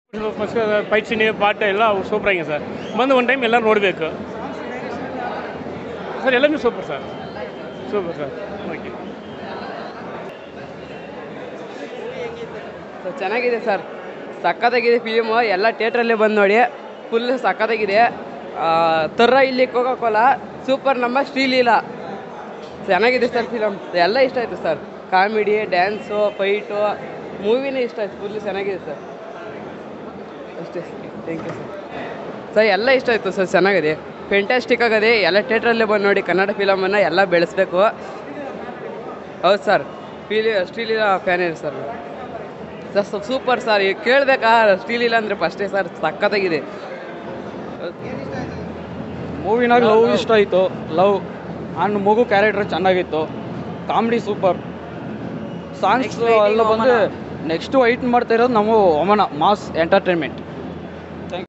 first fight scene ಪಾಠ ಎಲ್ಲ super ಆಗಿದೆ ಸರ್ ಬಂದು ಒಂದು ಟೈಮ್ ಎಲ್ಲ ನೋಡಬೇಕು ಸರ್ ಎಲ್ಲನೂ super sir super sir okay so ಚೆನ್ನಾಗಿದೆ ಸರ್ ಸಖತ್ತಾಗಿದೆ ಫಿಲಿಮು ಎಲ್ಲ ಥಿಯೇಟ್ರಲ್ಲೇ ಬಂದು ನೋಡಿ ಫುಲ್ ಸಖತ್ತಾಗಿದೆ ತರ್ರ ಇಲ್ಲಿ ಕೋಕಾ ಕೋಲಾ ಸೂಪರ್ ನಮ್ಮ ಶ್ರೀಲೀಲಾ ಚೆನ್ನಾಗಿದೆ ಸರ್ ಫಿಲಮ್ ಎಲ್ಲ ಇಷ್ಟ ಆಯಿತು ಸರ್ ಕಾಮಿಡಿ ಡ್ಯಾನ್ಸು ಫೈಟು ಮೂವಿನೇ ಇಷ್ಟ ಆಯ್ತು ಫುಲ್ ಚೆನ್ನಾಗಿದೆ ಸರ್ ಅಷ್ಟೇ ಥ್ಯಾಂಕ್ ಯು ಸರ್ ಸರ್ ಎಲ್ಲ ಇಷ್ಟ ಆಯಿತು ಸರ್ ಚೆನ್ನಾಗಿದೆ ಫೆಂಟಾಸ್ಟಿಕ್ ಆಗದೆ ಎಲ್ಲ ಥಿಯೇಟ್ರಲ್ಲೇ ಬಂದು ನೋಡಿ ಕನ್ನಡ ಫಿಲಮನ್ನು ಎಲ್ಲ ಬೆಳೆಸ್ಬೇಕು ಹೌದು ಸರ್ ಫೀಲಿ ಶ್ರೀಲೀಲಾ ಫ್ಯಾನ್ ಇದೆ ಸರ್ ಸರ್ ಸೂಪರ್ ಸರ್ ಈಗ ಕೇಳಬೇಕಾ ಶ್ರೀಲೀಲಾ ಅಂದರೆ ಫಸ್ಟೇ ಸರ್ ಸಖತ್ತಾಗಿದೆ ಮೂವಿನಾಗ ಲವ್ ಇಷ್ಟ ಆಯಿತು ಲವ್ ಆ್ಯಂಡ್ ಮಗು ಕ್ಯಾರೆಕ್ಟರ್ ಚೆನ್ನಾಗಿತ್ತು ಕಾಮಿಡಿ ಸೂಪರ್ ಸಾಂಗ್ಸ್ ಎಲ್ಲ ಬಂದು ನೆಕ್ಸ್ಟ್ ವೈಟ್ ಮಾಡ್ತಾ ಇರೋದು ನಮ್ಮ ಒಮನ ಮಾಸ್ ಎಂಟರ್ಟೈನ್ಮೆಂಟ್